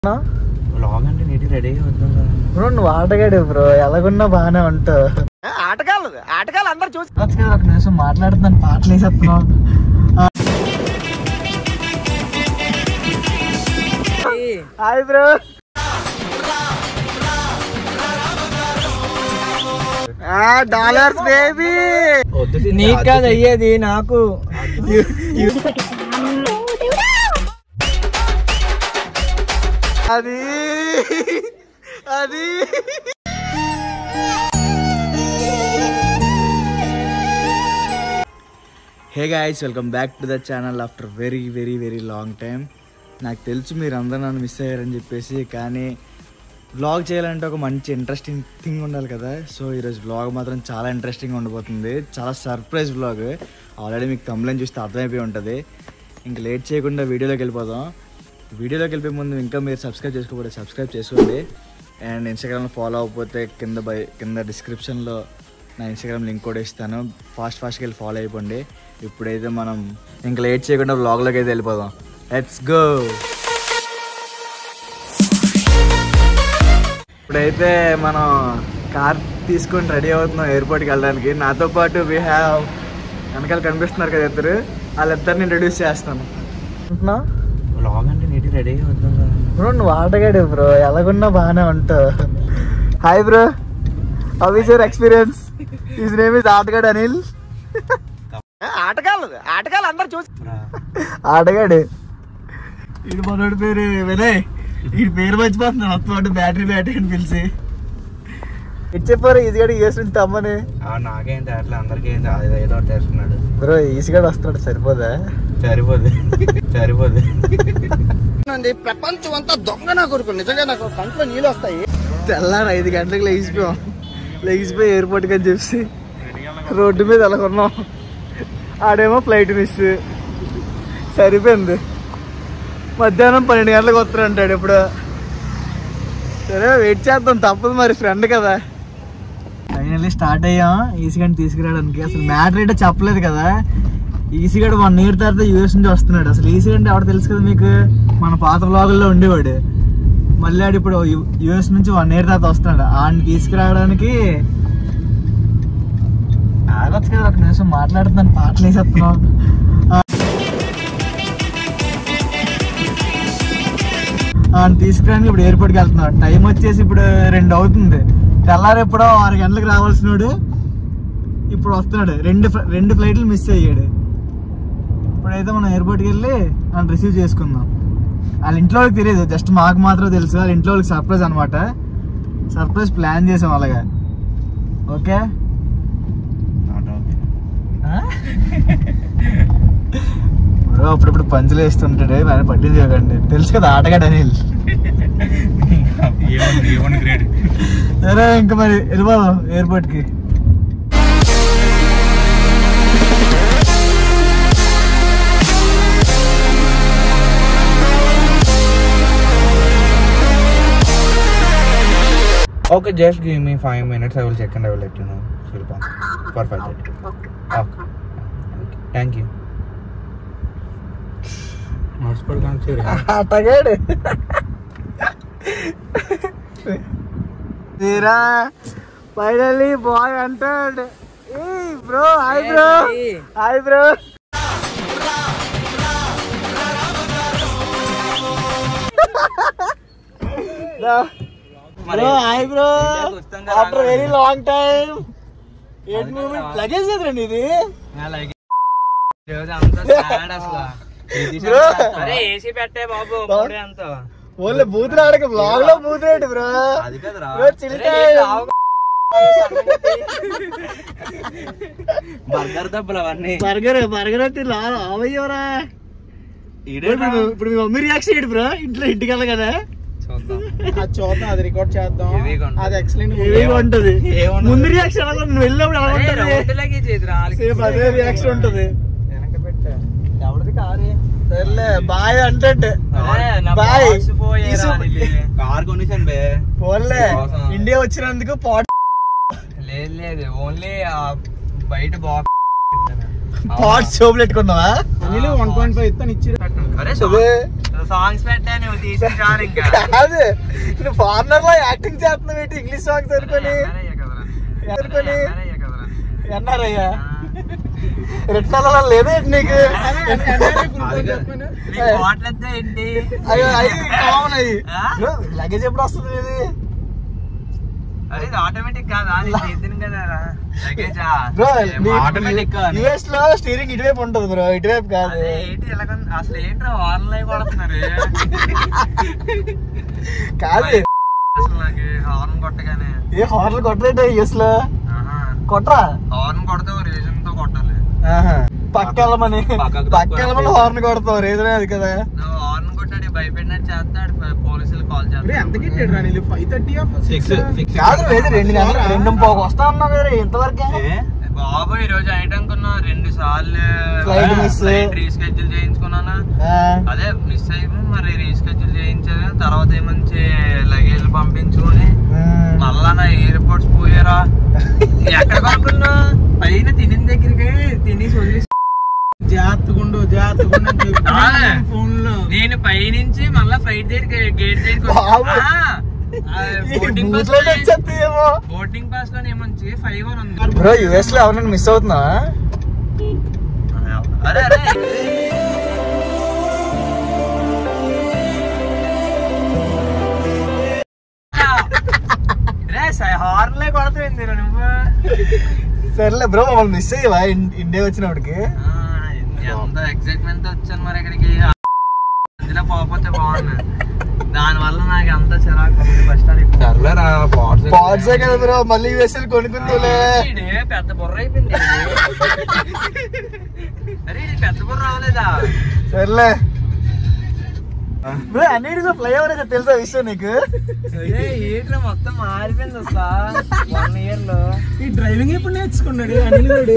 Long అంటే నీటి రెడీగా వద్దాం కదా బ్రో నువ్వు ఆటగాడు బ్రో ఎలాగున్నా బాగానే ఉంటావు ఆటగాళ్ళు ఆటగాళ్ళు అందరు చూసి ఒక నిమిషం మాట్లాడుతున్నాను పాటలు వేసేస్తున్నావు హాయ్ బ్రో డాలర్స్ బేబీ వద్దు నీకు కాదు అయ్యేది నాకు అది అది hey guys welcome back to the channel after very very very long time నాకు తెలుసు మీరు అందరూ నన్ను మిస్ అయ్యారని చెప్పేసి కానీ వ్లాగ్ చేయాలంటే ఒక మంచి ఇంట్రెస్టింగ్ థింగ్ ఉండాలి కదా సో ఈరోజు వ్లాగ్ మాత్రం చాలా ఇంట్రెస్టింగ్ ఉండబోతుంది చాలా సర్ప్రైజ్ వ్లాగ్ ఆల్రెడీ మీకు కంప్లైంట్ చూస్తే అర్థమైపోయి ఉంటుంది ఇంకా లేట్ చేయకుండా వీడియోలోకి వెళ్ళిపోదాం వీడియోలోకి వెళ్ళిపోయే ముందు ఇంకా మీరు సబ్స్క్రైబ్ చేసుకోకపోతే సబ్స్క్రైబ్ చేసుకోండి అండ్ ఇన్స్టాగ్రామ్లో ఫాలో అవ్వకపోతే కింద బై కింద డిస్క్రిప్షన్లో నా ఇన్స్టాగ్రామ్ లింక్ కూడా ఇస్తాను ఫాస్ట్ ఫాస్ట్గా వెళ్ళి ఫాలో అయిపోండి ఇప్పుడైతే మనం ఇంకా లేట్ చేయకుండా వ్లాగ్లోకి అయితే వెళ్ళిపోదాం లెట్స్ గో ఇప్పుడైతే మనం కార్ తీసుకొని రెడీ అవుతున్నాం ఎయిర్పోర్ట్కి వెళ్ళడానికి నాతో పాటు వీ హ్యావ్ వెనకాల కనిపిస్తున్నారు కదా ఇద్దరు వాళ్ళిద్దరిని ఇంట్రడ్యూస్ చేస్తాను లాంగ్ అంటే నీటి రెడీగా వద్దాం కదా బ్రో నువ్వు ఆటగాడు బ్రో ఎలాగున్నా బాగానే ఉంటావు hi bro how is your experience his name is ఆటగాడు అనిల్ ఆటగాళ్ళు ఆటగాళ్ళు అందరు చూసి ఆటగాడు వీడు మనోడి పేరు వినయ్ వీడి పేరు మర్చిపోతున్నాను మొత్తం బ్యాటరీ బ్యాటరీ అని పిలిచి ఇచ్చేపోరు ఈజీగాడు యూఎస్ నుంచి తమ్మని ఆ, నాకేం తేట్లే అందరికీ ఏం తే- అది ఏదో ఒకటి చేస్తున్నాడు బ్రో ఈజీగాడు వస్తాడు సరిపోదా సరిపోదు సరిపోదు ప్రపంచం అంతా దొంగ నా కొడుకు నిజంగా నాకు కంట్లో నీళ్ళు వస్తాయి తెల్లారు ఐదు గంటలకు లేచిపోయాం లేచిపోయి ఎయిర్పోర్ట్కి అని చెప్పి రోడ్డు మీద అలా కొన్నాం ఆడేమో ఫ్లైట్ మిస్ సరిపోయింది మధ్యాహ్నం పన్నెండు గంటలకు వస్తారు అంటాడు ఇప్పుడు సరే వెయిట్ చేద్దాం తప్పదు మరి ఫ్రెండ్ కదా ఫైనల్లీ స్టార్ట్ అయ్యాం ఈసీగడ్ తీసుకురావడానికి అసలు మ్యాటర్ ఏంటో చెప్పలేదు కదా ఈసీగడ్ వన్ ఇయర్ తర్వాత యూఎస్ నుంచి వస్తున్నాడు అసలు ఈసీగడ్ అంటే ఎవరు తెలుసు కదా మీకు మన పాత బ్లాగుల్లో ఉండేవాడు మళ్ళీ ఆడు ఇప్పుడు యూఎస్ నుంచి వన్ ఇయర్ తర్వాత వస్తున్నాడు ఆయన తీసుకురావడానికి ఆగొచ్చు కదా ఒక నిమిషం మాట్లాడుతున్నాను పాటలు వేసేస్తున్నాం ఆయన తీసుకురానికి ఇప్పుడు ఎయిర్పోర్ట్కి వెళ్తున్నాడు టైం వచ్చేసి ఇప్పుడు రెండు అవుతుంది తెల్లారు ఎప్పుడో ఆరు గంటలకు రావాల్సినాడు ఇప్పుడు వస్తున్నాడు రెండు ఫ్ల- రెండు ఫ్లైట్లు మిస్ అయ్యాడు ఇప్పుడైతే మనం ఎయిర్పోర్ట్కి వెళ్ళి మనం రిసీవ్ చేసుకుందాం వాళ్ళ ఇంట్లో వాళ్ళకి తెలియదు జస్ట్ మాకు మాత్రం తెలుసు వాళ్ళ ఇంట్లో వాళ్ళకి సర్ప్రైజ్ అనమాట సర్ప్రైజ్ ప్లాన్ చేసాం అలాగా ఓకే బ్రో అప్పుడప్పుడు పంచులు వేస్తుంటాడు ఆయన పట్టించుకోకండి తెలుసు కదా ఆటగాడు అనిల్ ఏమని గ్రేడ్ సరే ఇంకా మరి వెళ్ళిపోదాం ఎయిర్పోర్ట్కి Okay, just give me five minutes. I will check and I will let you know. Shilpa. For five thirty. Okay. Thank you. Hospital కనిపించారు ఆటగాడు తీరా ఫైనల్లీ బాయ్ అంటాడు ఏ bro hi bro hi bro bro hi bro after very long time ఎయిట్ moment luggage ఎదురండి ఇది bro AC పెట్టే బాబు మూడే అంత ఓన్లీ బూత్ ఆడక బ్లాగ్ లో బూత్ రేటు బ్రో అది కదరా బ్రో చిల్కాయ బర్గర్ దెబ్బలు అవన్నీ బర్గర్ బర్గర్ అయితే ఆవయ్యవరా ఇప్పుడు ఇప్పుడు మీ మమ్మీ రియాక్షన్ ఏంటి బ్రో ఇంట్లో ఇంటికి వెళ్ళగదా చూద్దాం అది చూద్దాం అది రికార్డ్ చేద్దాం హెవీగా ఉంటుంది. అది ఎక్సలెంట్ ఏవిగా ఉంటది ఏముండదు. ముందు రియాక్షన్ ఎలా ఉంటుంది? నువ్వు వెళ్ళినప్పుడు ఎలా ఉంటుంది సేమ్ అదే రియాక్షన్ ఉంటది వెనక పెట్టా ఎవరిది కారు సర్లే బాయ్ అంటే బాయ్ కార్ కొనేసాను బే పోన్లే కోసం. ఇండియా వచ్చినందుకు పాట్ లేదు లేదు ఓన్లీ బయట బాక్స్ పాట్ షోపు పెట్టుకున్నావా అనిల్ వన్ పాయింట్ ఫైవ్ ఇస్తాను ఇచ్చి అరే అదే సాంగ్స్ పెట్టా నువ్వు తీసిన చాలు ఇంకా కాదు నువ్వు ఫారినర్ లో యాక్టింగ్ చేస్తున్నావు ఏంటి ఇంగ్లీష్ సాంగ్స్ అనుకొని ఎన్ఆర్ఐ కదరా అనుకొని ఎన్ఆర్ఐ కదరా ఎన్నారయ్యా రెట్నాల లేదా ఏంటి నీకు నీకు హోటల్ ఏంటి అయ్యో అయ్యి కామన్ అయ్యి ఆ? లగేజ్ ఎప్పుడు వస్తుంది ఇది అరే ఇది ఆటోమేటిక్ కాదా నేను చేద్దాను కదా లగేజా బ్రో ఆటోమేటిక్ యుఎస్ లో స్టీరింగ్ ఇటువైపు ఉంటది బ్రో ఇటువైపు కాదు అదే ఏంటి ఎలా కొన్- అసలు ఏంట్రా ఆన్లైన్ కొడుతున్నారు కాదు అసలు నాకు హార్న్ కొట్టగానే ఏ హార్న్లు కొట్టలేట యుఎస్ లో ఆహా. కొట్టరా హార్న్ కొడితే ఒక రీజన్ తో కొట్టాలి ఆహా. పక్క వెళ్ళమని పక్కకు పక్క వెళ్ళమని హార్న్ కొడతావు రీజనే అది కదా నువ్వు హార్న్ కొట్టాడు భయపెట్టినట్టు చేస్తాడు పోలీసులు కాల్ చేస్తాడు ఎంత కిట్టాడు రా నీళ్ళు ఫైవ్ థర్టీ సిక్స్ సిక్స్ కాదు లేదు రెండు గంటలు రెండు పోకు వస్తా అన్నావు కదా ఇంతవరకే బాబు ఈ రోజు అనుకున్నా రెండు సార్లు Flight miss. రీస్కెడ్యూల్ చేయించుకున్నాను ఆ, అదే మిస్ అయిపోయి మరి రీస్కెడ్యూల్ చేయించాను తర్వాత ఏమంచి లగేజ్ పంపించుకొని ఉమ్. మళ్ళా నా ఎయిర్పోర్ట్స్ పోయారా ఎక్కడ కొనుక్కున్నా పైన తినిన దగ్గరికి తినేసి వదిలేసి జాగ్రత్తగుండు జాగ్రత్తగుండు ఆ. ఫోన్ లో నేను పైనుంచి మళ్ళా ఫ్లైట్ దగ్గరికి గేట్ దగ్గరికి బాబు. బోర్డింగ్ ఈ పాస్ బూట్లోనే వచ్చేస్తాయేమో బోర్డింగ్ పాస్ లో ఏమంచి ఫైవ్ అని ఉంది బ్రో యుఎస్ లో ఎవరైనా మిస్ అవుతున్నా అరే అరే రే హార్న్లే కొడతాయింది నువ్వు సర్లే బ్రో మమ్మల్ని మిస్ అయ్యవా ఇన్- ఇండియా వచ్చినప్పటికి ఆ, ఎంత ఎక్సైట్మెంట్ వచ్చాను మరి ఇక్కడికి అందులో పోకపోతే బాగుంది దాని వల్ల నాకు అంత చిరాకు ఫస్ట్ సర్లేరా పాడ్స్ పాడ్సే కదా బ్రో మళ్ళీ యుఎస్ కొనుక్కుందులే పెద్ద బుర్ర అయిపోయింది అరే ఇది పెద్ద బుర్ర అవ్వలేదా సర్లే బ్రో అన్నిటిలో ఫ్లైఓవర్ అయితే తెలుసా విషయం నీకు అరే ఏంట్రా మొత్తం మారిపోయింది అసలు వన్ ఇయర్ లో ఈ డ్రైవింగ్ ఎప్పుడు నేర్చుకున్నాడు అనిల్ గడు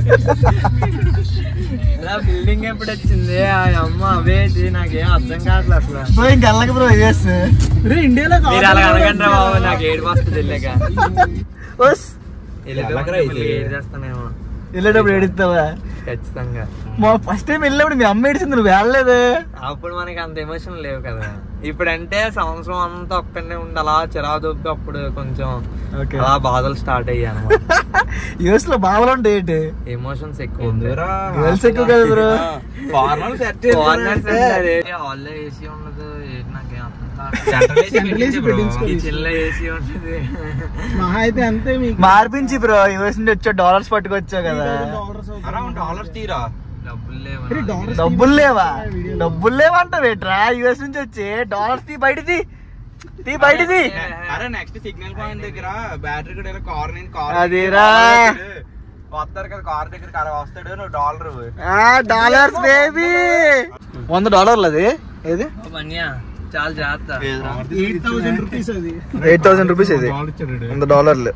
ఇలా బిల్డింగ్ ఎప్పుడు వచ్చింది ఆ అమ్మ అవేది నాకేం అర్థం కావట్లేదు అసలు బ్రో ఇంక వెళ్ళక బ్రో యుఎస్ రే ఇండియాలో మీరు అలా అనకండి బాబు నాకు ఏడు వస్తుంది వెళ్ళాక ఓస్ ఎలాగరా ఇది? ఏడు చేస్తానేమో వెళ్ళేటప్పుడు ఏడిస్తావా ఖచ్చితంగా మా ఫస్ట్ టైం వెళ్ళినప్పుడు మీ అమ్మ ఏడిచింది నువ్వు వెళ్ళలేదు అప్పుడు మనకి అంత ఎమోషన్ లేవు కదా ఇప్పుడంటే సంవత్సరం అంతా ఒక్కనే ఉండి అలా చిరాకు దొబ్బి అప్పుడు కొంచెం ఓకే అలా బాధలు స్టార్ట్ అయ్యాను యుఎస్ లో బావలు ఉంటాయి ఏంటి ఎమోషన్స్ ఎక్కువ ఉంది గర్ల్స్ ఎక్కువ కదా బ్రో ఫార్మల్ సెట్ హాల్లో ఏసీ ఉండదు ఏంటి నాకేం అర్థం Central AC Central AC పెట్టించుకో. ఈ చిల్ల ఏసీ ఉంటుంది మహా అయితే అంతే మీకు మార్పించి బ్రో యుఎస్ నుండి వచ్చా డాలర్స్ పట్టుకొచ్చావు కదా డాలర్స్ అరౌండ్ డాలర్స్ తీరా డబ్బులు లేవు అరే నా డాలర్స్ దగ్గర. డబ్బులు లేవా డబ్బులు లేవంటావు ఏంట్రా యుఎస్ నుంచి వచ్చి డాలర్స్ తీ బయటిది తీ బయటిది అరే నెక్స్ట్ సిగ్నల్ పాయింట్ దగ్గర బ్యాటరీ కూడా కార్ నేను కార్ అదేరా. వస్తారు కదా కార్ దగ్గర అలా వస్తాడు నువ్వు డాలర్ డాలర్స్ బేబీ వంద డాలర్లు అది ఏది ఓ మన్యా చాలా జాగ్రత్త ఎయిట్ థౌసండ్ రూపీస్ అది ఎయిట్ థౌసండ్ రూపీస్ ఇది వంద డాలర్లు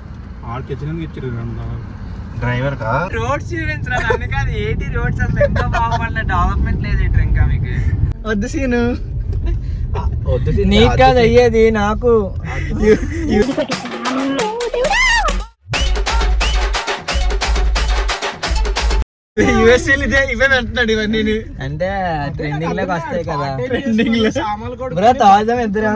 డ్రైవర్ కా రోడ్స్ చూపించరా నన్ను కాదు ఏంటి రోడ్స్ అసలు ఇంకా బాగుపడలే డెవలప్మెంట్ లేదు ఇటు ఇంకా మీకు వద్దు సీను నీకు కాదు అయ్యేది నాకు యుఎస్ ఇదే ఇవే అంటున్నాడు ఇవన్నీ అంటే ట్రెండింగ్ లోకి వస్తాయి కదా Trending లో. సామాన్లు కూడా బ్రో తాగుదాం ఇద్దరు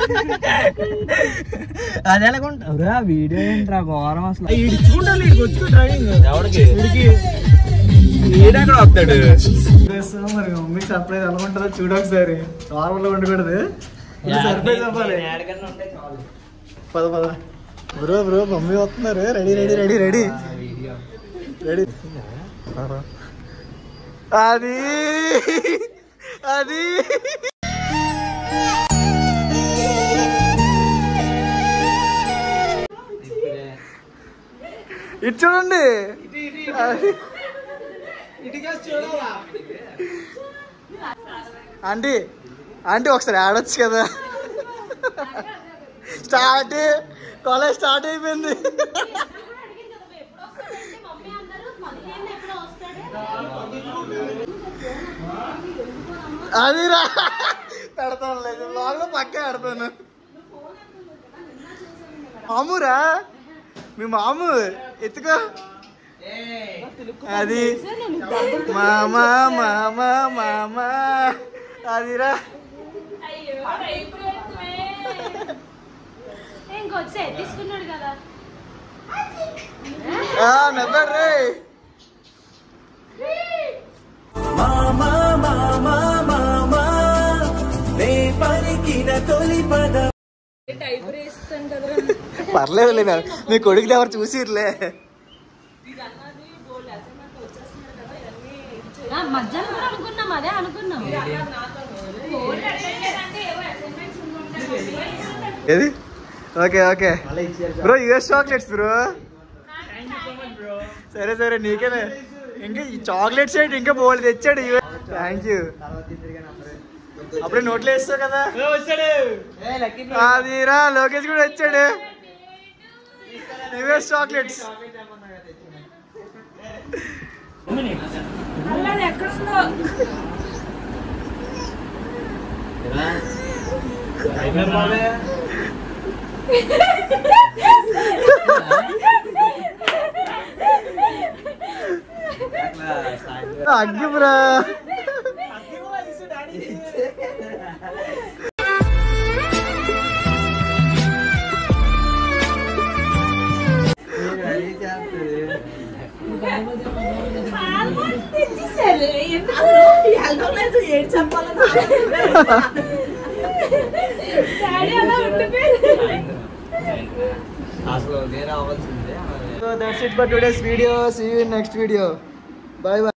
అది ఎలాగుంటా బ్రో వీడియో ఏంట్రా ఘోరం అసలు ఇడుచుకుంటాను ఇక్కడికి వచ్చి డ్రైవింగ్ ఎవరికి ఇడికి ఈడక్కడ వస్తాడు మరి మమ్మీ సర్ప్రైజ్ ఎలా ఉంటుందో చూడు ఒకసారి నార్మల్ గా ఉండకూడదు సర్ప్రైజ్ అవ్వాలి పద పద బ్రో బ్రో మమ్మీ వస్తున్నారు ready ready ready ready ready అది అది ఇటు చూడండి అది. ఆంటీ ఆంటీ ఒకసారి ఆడొచ్చు కదా స్టార్ట్ కాలేజ్ స్టార్ట్ అయిపోయింది అది రా పెడతాను లేదు వాళ్ళు పక్క పెడతాను మామూరా మీ మాము ఎత్తుకో అది మామా మామా మామా అదిరా అయ్యో అయిపోయింది ఇంకొచ్చే తీసుకున్నాడు కదా ఆ, నవ్వాడు రే టైప్ వేస్తాను కదా పర్లేదు లేదు మీ కొడుకుని ఎవరు చూసిర్లే మధ్యాహ్నం కూడా అనుకున్నాం అదే అనుకున్నాం ఫోన్ అడగలేదంటే ఏవో అసైన్మెంట్స్ ఉండుంటాయి. ఏది okay okay bro US chocolates bro సరే సరే నీకేనే ఇంకా ఈ చాక్లెట్స్ ఏంటి ఇంకా బోల్డ్ తెచ్చాడు థ్యాంక్ యూ అప్పుడే నోట్లో వేస్తావు కదా అదిరా లోకేష్ కూడా వచ్చాడు యుఎస్ చాక్లెట్స్ అల్లది ఎక్కడుందో అగ్గి బ్రా తెచ్చేసారు ఎందుకు డాడీ అలా ఉండిపోయారు అసలు నేను అవ్వాల్సిందే So that's it for today's video. See you in next video. Bye bye.